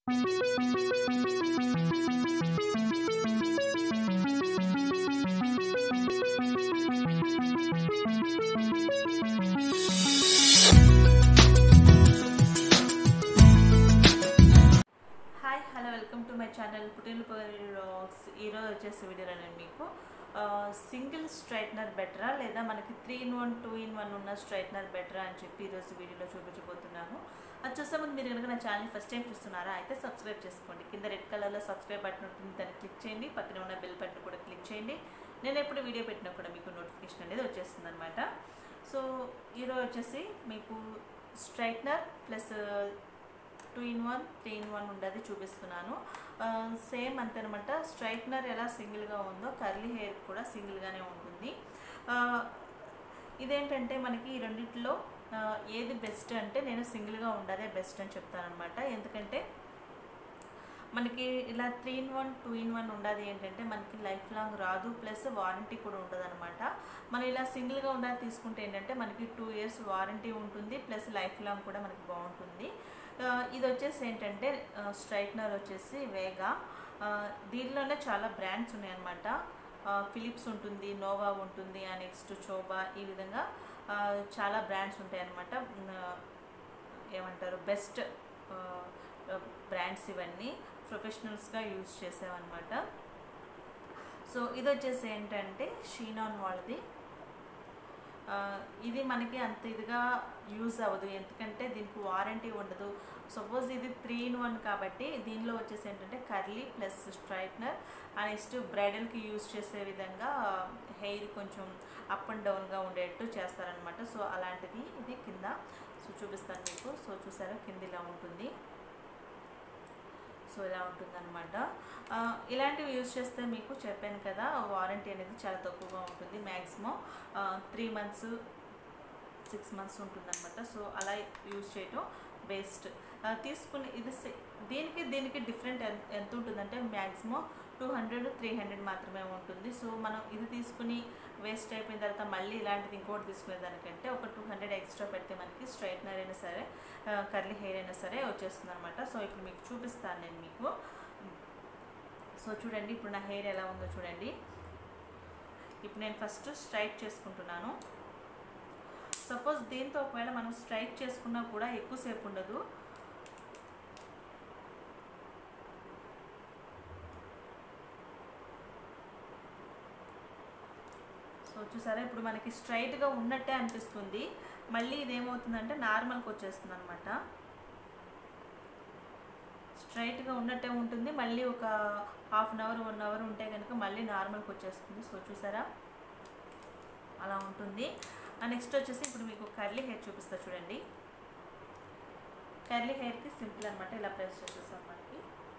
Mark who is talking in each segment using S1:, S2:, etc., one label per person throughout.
S1: hi hello welcome to my channel పుట్టిన blogs ఈరోజు వచ్చేసి వీడియోలో నేను మీకు సింగిల్ స్ట్రైట్నర్ బెటరా లేదా మనకి three in one two in one ఉన్న స్ట్రైట్నర్ బెటరా అని చెప్పి ఈరోజు వీడియోలో చూపించబోతున్నాను అది చూసే ముందు మీరు కనుక నా ఛానల్ ఫస్ట్ టైం చూస్తున్నారా అయితే సబ్స్క్రైబ్ చేసుకోండి కింద రెడ్ కలర్లో సబ్స్క్రైబ్ బటన్ ఉంటుంది దాన్ని క్లిక్ చేయండి పక్కన ఉన్న బెల్ బటన్ కూడా క్లిక్ చేయండి నేను ఎప్పుడు వీడియో పెట్టినా కూడా మీకు నోటిఫికేషన్ అనేది వచ్చేస్తుంది అనమాట సో ఈరోజు వచ్చేసి మీకు straightener plus two in one three in one ఉండేది చూపిస్తున్నాను సేమ్ అంతేనమాట స్ట్రైట్నర్ ఎలా సింగిల్గా ఉందో కర్లీ హెయిర్ కూడా సింగిల్గానే ఉంటుంది ఆ, ఇదేంటంటే మనకి ఈ రెండిట్లో ఆ, ఏది బెస్ట్ అంటే నేను సింగిల్గా ఉండదే బెస్ట్ అని చెప్తానమాట ఎందుకంటే మనకి ఇలా three in one two in one ఉండదు ఏంటంటే మనకి లైఫ్ లాంగ్ రాదు ప్లస్ వారంటీ కూడా ఉంటుంది అనమాట మనం ఇలా సింగిల్గా ఉండదు తీసుకుంటే ఏంటంటే మనకి టూ ఇయర్స్ వారంటీ ఉంటుంది ప్లస్ లైఫ్ లాంగ్ కూడా మనకి బాగుంటుంది ఆ, ఇది వచ్చేసి ఏంటంటే స్ట్రైట్నర్ వచ్చేసి వేగా ఆ, దీనిలోనే చాలా బ్రాండ్స్ ఉన్నాయన్నమాట ఫిలిప్స్ ఉంటుంది నోవా ఉంటుంది నెక్స్ట్ చోబా ఈ విధంగా ఆ, చాలా బ్రాండ్స్ ఉంటాయి అన్నమాట ఏమంటారు బెస్ట్ బ్రాండ్స్ ఇవన్నీ ప్రొఫెషనల్స్గా యూజ్ చేసామన్నమాట సో ఇది వచ్చేసి ఏంటంటే షీనాన్ వాళ్ళది ఆ, ఇది మనకి అంత ఇదిగా యూజ్ అవ్వదు ఎందుకంటే దీనికి వారంటీ ఉండదు సపోజ్ ఇది త్రీ ఇన్ వన్ కాబట్టి దీనిలో వచ్చేసి ఏంటంటే కర్లీ ప్లస్ స్ట్రైట్నర్ నెక్స్ట్ బ్రైడల్కి యూజ్ చేసే విధంగా హెయిర్ కొంచెం అప్ అండ్ డౌన్గా ఉండేట్టు చేస్తారనమాట సో అలాంటిది ఇది కింద సో చూపిస్తాను మీకు సో చూసారా కింద ఇలా ఉంటుంది సో ఇలా ఉంటుందన్నమాట ఆ, ఇలాంటివి యూజ్ చేస్తే మీకు చెప్పాను కదా వారంటీ అనేది చాలా తక్కువగా ఉంటుంది maximum three months six months ఉంటుందన్నమాట సో అలా యూజ్ చేయటం బెస్ట్ తీసుకుని ఇది సే- దీనికి దీనికి డిఫరెంట్ ఎంత ఎంత ఉంటుందంటే maximum two hundred three hundred మాత్రమే ఉంటుంది సో మనం ఇది తీసుకుని వేస్ట్ అయిపోయిన తర్వాత మళ్ళీ ఇలాంటిది ఇంకోటి తీసుకునే దానికంటే ఒక టూ హండ్రెడ్ ఎక్స్ట్రా పెడితే మనకి స్ట్రైట్నర్ అయినా సరే కర్లీ హెయిర్ అయినా సరే వచ్చేస్తుంది అనమాట సో ఇప్పుడు మీకు చూపిస్తాను నేను మీకు సో చూడండి ఇప్పుడు నా హెయిర్ ఎలా ఉందో చూడండి ఇప్పుడు నేను ఫస్ట్ స్ట్రైట్ చేసుకుంటున్నాను సపోజ్ దీంతో ఒకవేళ మనం స్ట్రైట్ చేసుకున్నా కూడా ఎక్కువసేపు ఉండదు సో చూసారా ఇప్పుడు మనకి స్ట్రైట్గా ఉన్నట్టే అనిపిస్తుంది మళ్ళీ ఇదేమవుతుందంటే నార్మల్కి వచ్చేస్తుంది అనమాట స్ట్రైట్గా ఉన్నట్టే ఉంటుంది మళ్ళీ ఒక half an hour one hour ఉంటే కనుక మళ్ళీ నార్మల్కి వచ్చేస్తుంది సో చూసారా అలా ఉంటుంది నెక్స్ట్ వచ్చేసి ఇప్పుడు మీకు కర్లీ హెయిర్ చూపిస్తా చూడండి కర్లీ హెయిర్కి సింపుల్ అనమాట ఇలా ప్రెస్ చేసేస్తాం మనకి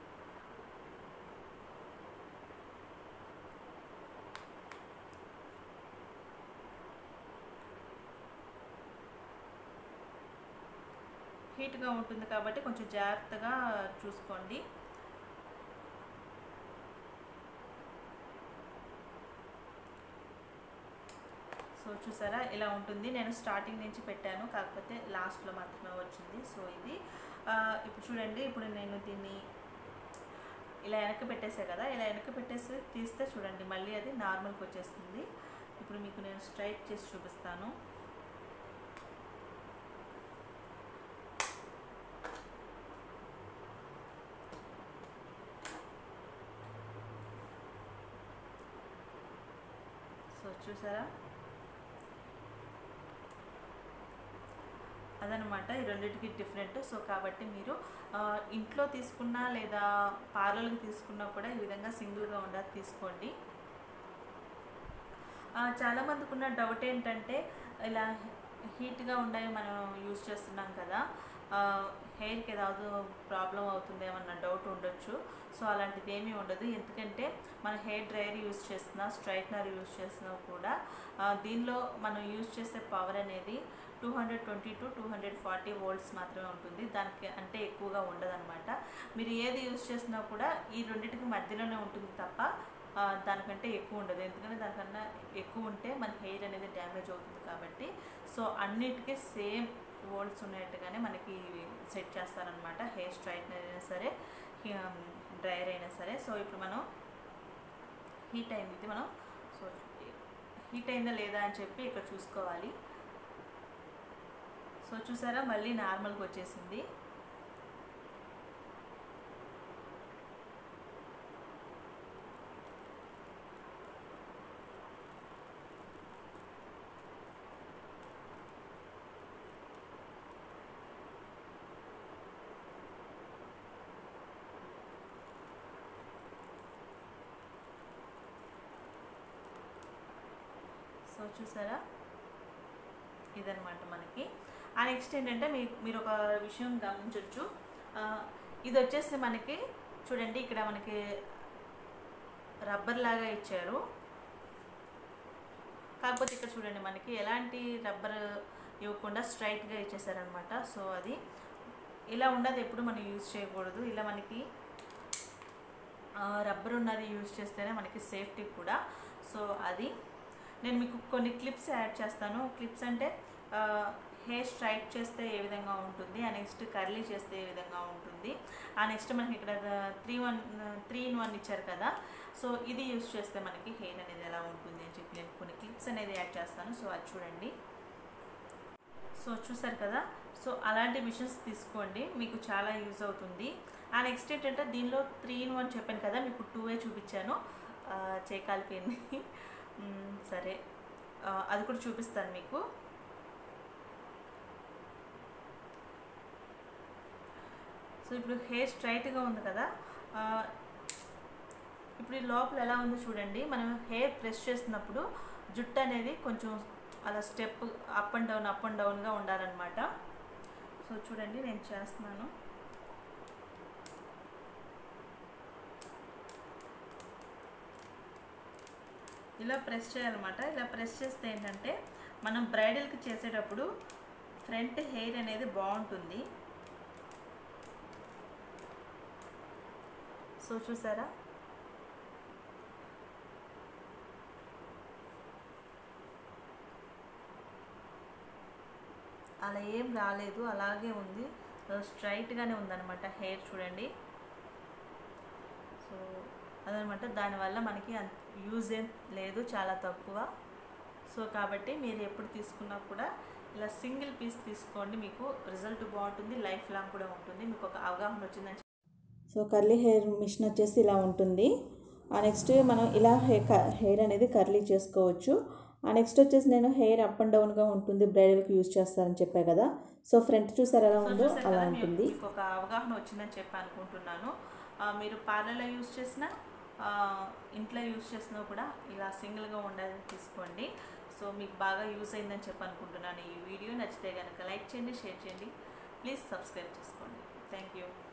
S1: హీట్గా ఉంటుంది కాబట్టి కొంచెం జాగ్రత్తగా చూసుకోండి సో చూసారా ఇలా ఉంటుంది నేను స్టార్టింగ్ నుంచి పెట్టాను కాకపోతే లాస్ట్లో మాత్రమే వచ్చింది సో ఇది ఆ, ఇప్పుడు చూడండి ఇప్పుడు నేను దీన్ని ఇలా వెనక్కి పెట్టేసా కదా ఇలా వెనక్కి పెట్టేసి తీస్తే చూడండి మళ్ళీ అది నార్మల్కి వచ్చేస్తుంది ఇప్పుడు మీకు నేను స్ట్రైట్ చేసి చూపిస్తాను సో చూసారా అదనమాట ఈ రెండింటికి డిఫరెంట్ సో కాబట్టి మీరు ఆ, ఇంట్లో తీసుకున్నా లేదా పార్లర్కి తీసుకున్నా కూడా ఈ విధంగా సింగిల్గా ఉండదు తీసుకోండి ఆ, చాలా మందికి ఉన్న డౌట్ ఏంటంటే ఇలా హీట్గా ఉండవి మనం యూజ్ చేస్తున్నాం కదా హెయిర్కి ఏதாவது ప్రాబ్లం అవుతుందేమన్న డౌట్ ఉండొచ్చు సో అలాంటిది ఏమీ ఉండదు ఎందుకంటే మన హెయిర్ డ్రైయర్ యూజ్ చేస్తున్నా స్ట్రైట్నర్ యూజ్ చేసినా కూడా ఆ, దీనిలో మనం యూజ్ చేసే పవర్ అనేది two hundred twenty to two hundred forty volts మాత్రమే ఉంటుంది దానికి అంటే ఎక్కువగా ఉండదన్నమాట మీరు ఏది యూజ్ చేసినా కూడా ఈ రెండింటికి మధ్యలోనే ఉంటుంది తప్ప ఆ, దానికంటే ఎక్కువ ఉండదు ఎందుకంటే దానికన్నా ఎక్కువ ఉంటే మన హెయిర్ అనేది డ్యామేజ్ అవుతుంది కాబట్టి సో అన్నిటికీ సేమ్ వోల్ట్స్ ఉన్నట్టుగానే మనకి సెట్ చేస్తారనమాట హెయిర్ స్ట్రైట్నర్ అయినా సరే డ్రైయర్ అయినా సరే సో ఇప్పుడు మనం హీట్ అయింది ఇది మనం సో హీట్ అయిందా లేదా అని చెప్పి ఇక్కడ చూసుకోవాలి సో చూసారా మళ్ళీ నార్మల్కి వచ్చేసింది సో చూసారా ఇదనమాట మనకి ఆ నెక్స్ట్ ఏంటంటే మీ మీరు ఒక విషయం గమనించవచ్చు ఇది వచ్చేసి మనకి చూడండి ఇక్కడ మనకి రబ్బర్ లాగా ఇచ్చారు కాకపోతే ఇక్కడ చూడండి మనకి ఎలాంటి రబ్బర్ ఇవ్వకుండా స్ట్రైట్గా ఇచ్చేసారనమాట సో అది ఇలా ఉండదు ఎప్పుడు మనం యూజ్ చేయకూడదు ఇలా మనకి రబ్బర్ ఉన్నది యూజ్ చేస్తేనే మనకి సేఫ్టీ కూడా సో అది నేను మీకు కొన్ని క్లిప్స్ యాడ్ చేస్తాను క్లిప్స్ అంటే హెయిర్ స్ట్రైట్ చేస్తే ఏ విధంగా ఉంటుంది ఆ నెక్స్ట్ కర్లీ చేస్తే ఏ విధంగా ఉంటుంది ఆ నెక్స్ట్ మనకి ఇక్కడ three one three in one ఇచ్చారు కదా సో ఇది యూస్ చేస్తే మనకి హెయిర్ అనేది ఎలా ఉంటుంది అని చెప్పి నేను కొన్ని క్లిప్స్ అనేది యాడ్ చేస్తాను సో అది చూడండి సో చూసారు కదా సో అలాంటి మిషన్స్ తీసుకోండి మీకు చాలా యూజ్ అవుతుంది ఆ నెక్స్ట్ ఏంటంటే దీనిలో త్రీ ఇన్ వన్ చెప్పాను కదా మీకు టూ ఏ చూపించాను చేకాలిపోయింది సరే అది కూడా చూపిస్తాను మీకు సో ఇప్పుడు హెయిర్ స్ట్రైట్గా ఉంది కదా ఇప్పుడు ఈ లోపల ఎలా ఉందో చూడండి మనం హెయిర్ ప్రెస్ చేసినప్పుడు జుట్టు అనేది కొంచెం అలా step up and down up and డౌన్గా ఉండాలన్నమాట సో చూడండి నేను చేస్తున్నాను ఇలా ప్రెస్ చేయాలన్నమాట ఇలా ప్రెస్ చేస్తే ఏంటంటే మనం బ్రైడల్కి చేసేటప్పుడు ఫ్రంట్ హెయిర్ అనేది బాగుంటుంది సో చూసారా అలా ఏం రాలేదు అలాగే ఉంది స్ట్రైట్గానే ఉందన్నమాట హెయిర్ చూడండి సో అదనమాట దానివల్ల మనకి యూజ్ ఏం లేదు చాలా తక్కువ సో కాబట్టి మీరు ఎప్పుడు తీసుకున్నా కూడా ఇలా సింగిల్ పీస్ తీసుకోండి మీకు రిజల్ట్ బాగుంటుంది లైఫ్ లాంగ్ కూడా ఉంటుంది మీకు ఒక అవగాహన వచ్చిందని
S2: సో కర్లీ హెయిర్ మిషన్ వచ్చేసి ఇలా ఉంటుంది ఆ నెక్స్ట్ మనం ఇలా హెయిర్ అనేది కర్లీ చేసుకోవచ్చు ఆ నెక్స్ట్ వచ్చేసి నేను హెయిర్ అప్ అండ్ డౌన్గా ఉంటుంది బ్రైడల్కి యూజ్ చేస్తారని చెప్పా కదా సో ఫ్రంట్ చూసారు ఎలా ఉందో అలా ఉంటుంది
S1: మీకు ఒక అవగాహన వచ్చిందని చెప్పి అనుకుంటున్నాను మీరు పార్లర్లో యూజ్ చేసిన ఇంట్లో యూజ్ చేసినా కూడా ఇలా సింగిల్గా ఉండేది తీసుకోండి సో మీకు బాగా యూజ్ అయిందని చెప్పి అనుకుంటున్నాను ఈ వీడియో నచ్చితే కనుక లైక్ చేయండి షేర్ చేయండి ప్లీజ్ సబ్స్క్రైబ్ చేసుకోండి థ్యాంక్ యూ